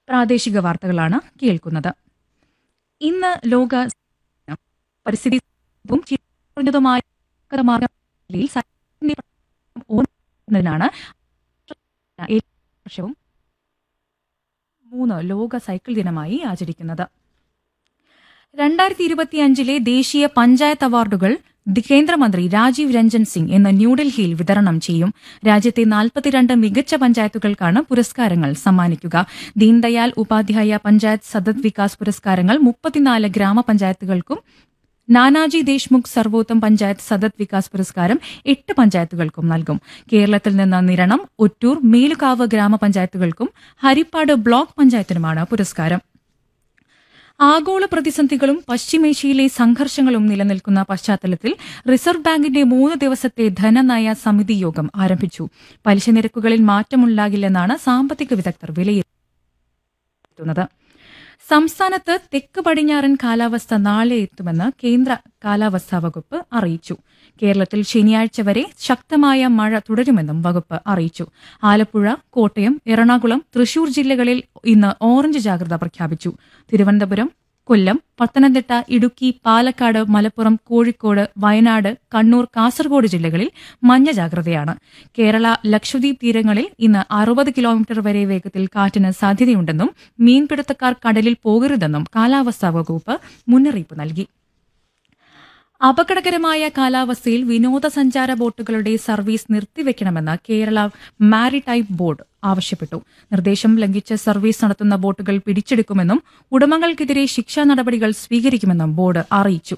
പ്രാദേശിക വാർത്തകളാണ് കേൾക്കുന്നത് ഇന്ന് ലോക ദിനം. പരിസ്ഥിതി സൗഹൃദവും ചിരഞ്ജതമായ മാർഗ്ഗങ്ങളിൽ സൈക്കിളിന്റെ പ്രവർത്തനം ഓർമ്മിക്കുന്നതിനാണ് എല്ലാ വർഷവും മൂന്ന് ലോക സൈക്കിൾ ദിനമായി ആചരിക്കുന്നത് രണ്ടായിരത്തി ഇരുപത്തിയഞ്ചിലെ ദേശീയ പഞ്ചായത്ത് അവാർഡുകൾ ദി കേന്ദ്രമന്ത്രി രാജീവ് രഞ്ജൻ സിംഗ് ഇന്ന് ന്യൂഡൽഹിയിൽ വിതരണം ചെയ്യും രാജ്യത്തെ നാൽപ്പത്തിരണ്ട് മികച്ച പഞ്ചായത്തുകൾക്കാണ് പുരസ്കാരങ്ങൾ സമ്മാനിക്കുക ദീൻദയാൽ ഉപാധ്യായ പഞ്ചായത്ത് സതത് വികാസ് പുരസ്കാരങ്ങൾ മുപ്പത്തിനാല് ഗ്രാമപഞ്ചായത്തുകൾക്കും നാനാജി ദേശ്മുഖ് സർവോത്തം പഞ്ചായത്ത് സതത് വികാസ് പുരസ്കാരം എട്ട് പഞ്ചായത്തുകൾക്കും നൽകും കേരളത്തിൽ നിന്ന് നിരണം ഒറ്റൂർ മേലുകാവ് ഗ്രാമപഞ്ചായത്തുകൾക്കും ഹരിപ്പാട് ബ്ലോക്ക് പഞ്ചായത്തിനുമാണ് പുരസ്കാരം ആഗോള പ്രതിസന്ധികളും പശ്ചിമേഷ്യയിലെ സംഘർഷങ്ങളും നിലനിൽക്കുന്ന പശ്ചാത്തലത്തിൽ റിസർവ് ബാങ്കിന്റെ മൂന്ന് ദിവസത്തെ ധനനയ സമിതി യോഗം ആരംഭിച്ചു പലിശ നിരക്കുകളിൽ മാറ്റമുണ്ടാകില്ലെന്നാണ് സാമ്പത്തിക വിദഗ്ധർ വിലയിരുത്തുന്നത് സംസ്ഥാനത്ത് തെക്ക് പടിഞ്ഞാറൻ കാലാവസ്ഥ നാളെ എത്തുമെന്ന് കേന്ദ്ര കാലാവസ്ഥാ വകുപ്പ് അറിയിച്ചു കേരളത്തിൽ ശനിയാഴ്ച വരെ ശക്തമായ മഴ തുടരുമെന്നും വകുപ്പ് അറിയിച്ചു ആലപ്പുഴ കോട്ടയം എറണാകുളം തൃശൂർ ജില്ലകളിൽ ഇന്ന് ഓറഞ്ച് ജാഗ്രത പ്രഖ്യാപിച്ചു തിരുവനന്തപുരം കൊല്ലം പത്തനംതിട്ട ഇടുക്കി പാലക്കാട് മലപ്പുറം കോഴിക്കോട് വയനാട് കണ്ണൂർ കാസർഗോഡ് ജില്ലകളിൽ മഞ്ഞ ജാഗ്രതയാണ് കേരള ലക്ഷദ്വീപ് തീരങ്ങളിൽ ഇന്ന് അറുപത് കിലോമീറ്റർ വരെ വേഗത്തിൽ കാറ്റിന് സാധ്യതയുണ്ടെന്നും മീൻപിടുത്തക്കാർ കടലിൽ പോകരുതെന്നും കാലാവസ്ഥാ വകുപ്പ് മുന്നറിയിപ്പ് നൽകി അപകടകരമായ കാലാവസ്ഥയിൽ വിനോദസഞ്ചാര ബോട്ടുകളുടെ സർവീസ് നിർത്തിവെക്കണമെന്ന് കേരള മാരിടൈം ബോർഡ് ആവശ്യപ്പെട്ടു നിർദ്ദേശം ലംഘിച്ച് സർവീസ് നടത്തുന്ന ബോട്ടുകൾ പിടിച്ചെടുക്കുമെന്നും ഉടമകൾക്കെതിരെ ശിക്ഷാ നടപടികൾ സ്വീകരിക്കുമെന്നും ബോർഡ് അറിയിച്ചു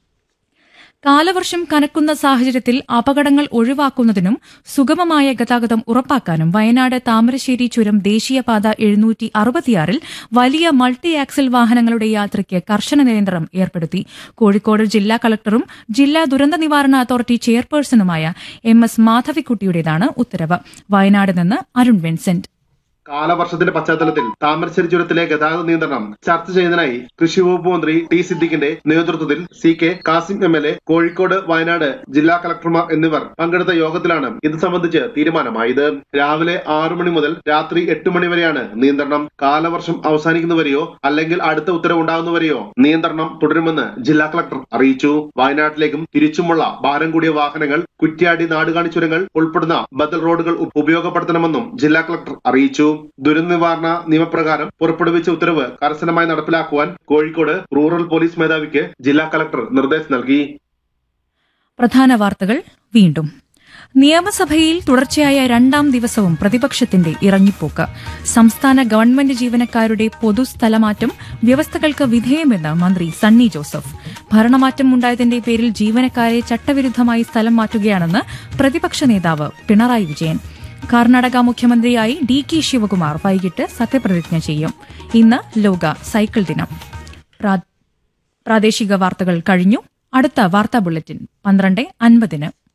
കാലവർഷം കനക്കുന്ന സാഹചര്യത്തിൽ അപകടങ്ങൾ ഒഴിവാക്കുന്നതിനും സുഗമമായ ഗതാഗതം ഉറപ്പാക്കാനും വയനാട് താമരശ്ശേരി ചുരം ദേശീയപാത എഴുന്നൂറ്റി അറുപത്തിയാറിൽ വലിയ മൾട്ടി ആക്സിൽ വാഹനങ്ങളുടെ യാത്രയ്ക്ക് കർശന നിയന്ത്രണം ഏർപ്പെടുത്തി കോഴിക്കോട് ജില്ലാ കളക്ടറും ജില്ലാ ദുരന്ത നിവാരണ അതോറിറ്റി ചെയർപേഴ്സണുമായ എം എസ് മാധവിക്കുട്ടിയുടേതാണ് ഉത്തരവ് വയനാട് നിന്ന് അരുൺ വിൻസെന്റ് കാലവർഷത്തിന്റെ പശ്ചാത്തലത്തിൽ താമരശ്ശേരി ചുരത്തിലെ ഗതാഗത നിയന്ത്രണം ചർച്ച ചെയ്യുന്നതിനായി കൃഷി വകുപ്പ് മന്ത്രി ടി സിദ്ദിഖിന്റെ നേതൃത്വത്തിൽ C K Kasim M L A Kozhikode Wayanad ജില്ലാ കളക്ടർമാർ എന്നിവർ പങ്കെടുത്ത യോഗത്തിലാണ് ഇത് സംബന്ധിച്ച് തീരുമാനമായത് രാവിലെ ആറു മണി മുതൽ രാത്രി എട്ട് മണി വരെയാണ് നിയന്ത്രണം കാലവർഷം അവസാനിക്കുന്നവരെയോ അല്ലെങ്കിൽ അടുത്ത ഉത്തരവുണ്ടാകുന്നവരെയോ നിയന്ത്രണം തുടരുമെന്ന് ജില്ലാ കളക്ടർ അറിയിച്ചു വയനാട്ടിലേക്കും തിരിച്ചുമുള്ള ഭാരം കൂടിയ വാഹനങ്ങൾ കുറ്റ്യാടി നാടുകാണി ചുരങ്ങൾ ഉൾപ്പെടുന്ന ബദൽ റോഡുകൾ ഉ- ഉപയോഗപ്പെടുത്തണമെന്നും ജില്ലാ കളക്ടർ അറിയിച്ചു ദുരന്ത നിവാരണ നിയമപ്രകാരം പുറപ്പെടുവിച്ച ഉത്തരവ് കർശനമായി നടപ്പിലാക്കുവാൻ കോഴിക്കോട് റൂറൽ പോലീസ് മേധാവിക്ക് ജില്ലാ കളക്ടർ നിർദ്ദേശം നൽകി പ്രധാന വാർത്തകൾ വീണ്ടും നിയമസഭയിൽ തുടർച്ചയായ രണ്ടാം ദിവസവും പ്രതിപക്ഷത്തിന്റെ ഇറങ്ങിപ്പോക്ക് സംസ്ഥാന ഗവൺമെന്റ് ജീവനക്കാരുടെ പൊതുസ്ഥലമാറ്റം വ്യവസ്ഥകൾക്ക് വിധേയമെന്ന് മന്ത്രി സണ്ണി ജോസഫ് ഭരണമാറ്റം ഉണ്ടായതിന്റെ പേരിൽ ജീവനക്കാരെ ചട്ടവിരുദ്ധമായി സ്ഥലം മാറ്റുകയാണെന്ന് പ്രതിപക്ഷ നേതാവ് പിണറായി വിജയൻ കർണാടക മുഖ്യമന്ത്രിയായി ഡി കെ ശിവകുമാർ വൈകിട്ട് സത്യപ്രതിജ്ഞ ചെയ്യും ഇന്ന് ലോക സൈക്കിൾ ദിനം പ്രാ- പ്രാദേശിക വാർത്തകൾ കഴിഞ്ഞു അടുത്ത വാർത്താ ബുള്ളറ്റിൻ പന്ത്രണ്ട് അൻപതിന്